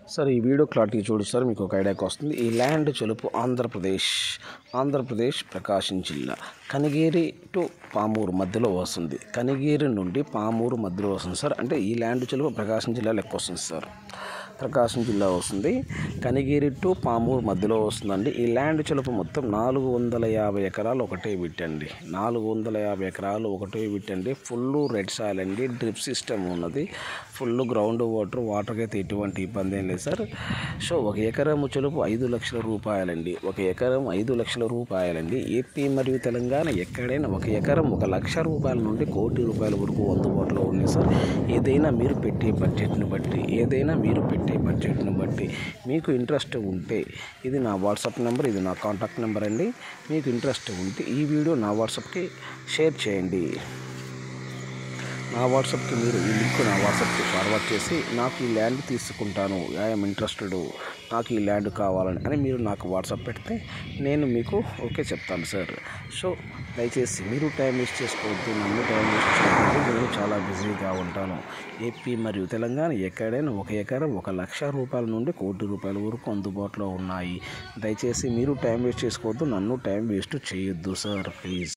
sir ఈ video clarity చూడు sir మీకు ఒక ఐడియాకి వస్తుంది ఈ ల్యాండ్ చెలుపు ఆంధ్రప్రదేశ్ ఆంధ్రప్రదేశ్ ప్రకాశం జిల్లా కనిగిరి టు పామూరు మధ్యలో వస్తుంది కనిగిరి నుండి పామూరు మధ్యలో వస్తుంది సార్ అంటే ఈ ల్యాండ్ చెలుపు ప్రకాశం జిల్లా లెక్క వస్తుంది సార్ ప్రకాశం జిల్లా వస్తుంది కనిగిరి టు పామూరు మధ్యలో వస్తుందండి ఈ ల్యాండ్ చెలుపు మొత్తం నాలుగు వందల యాభై ఎకరాలు ఒకటే విట్టండి నాలుగు వందల యాభై ఎకరాలు ఒకటే విట్టండి ఫుల్ రెడ్ సాయిల్ అండి డ్రిప్ సిస్టమ్ ఉన్నది ఫుల్ గ్రౌండ్ వాటర్ వాటర్కి అయితే ఎటువంటి ఇబ్బంది ఏం లేదు సార్ సో ఒక ఎకరం చెలుపు ఐదు లక్షల రూపాయలండి ఒక ఎకరం ఐదు లక్షల రూపాయలండి ఏపీ మరియు తెలంగాణ ఎక్కడైనా ఒక ఎకరం ఒక లక్ష రూపాయల నుండి కోటి రూపాయల వరకు అందుబాటులో ఉంది సార్ ఏదైనా మీరు పెట్టే బడ్జెట్ని బట్టి ఏదైనా మీరు పెట్టే బడ్జెట్ని బట్టి మీకు ఇంట్రెస్ట్ ఉంటే ఇది నా వాట్సాప్ నెంబర్ ఇది నా కాంటాక్ట్ నెంబర్ అండి మీకు ఇంట్రెస్ట్ ఉంటే ఈ వీడియో నా వాట్సాప్కి షేర్ చేయండి నా వాట్సాప్కి మీరు ఈ లింక్ నా వాట్సాప్కి ఫార్వర్డ్ చేసి నాకు ఈ ల్యాండ్ తీసుకుంటాను ఐఎమ్ ఇంట్రెస్టెడ్ నాకు ఈ ల్యాండ్ కావాలని అని మీరు నాకు వాట్సాప్ పెడితే నేను మీకు ఓకే చెప్తాను సార్ సో దయచేసి మీరు టైం వేస్ట్ చేసుకోవద్దు నన్ను టైం వేస్ట్ చేసుకోవద్దు నేను చాలా బిజీగా ఉంటాను ఏపీ మరియు తెలంగాణ ఎక్కడైనా ఒక ఎకరం ఒక లక్ష రూపాయల నుండి కోటి రూపాయల వరకు అందుబాటులో ఉన్నాయి దయచేసి మీరు టైం వేస్ట్ చేసుకోవద్దు నన్ను టైం వేస్ట్ చేయొద్దు సార్ ప్లీజ్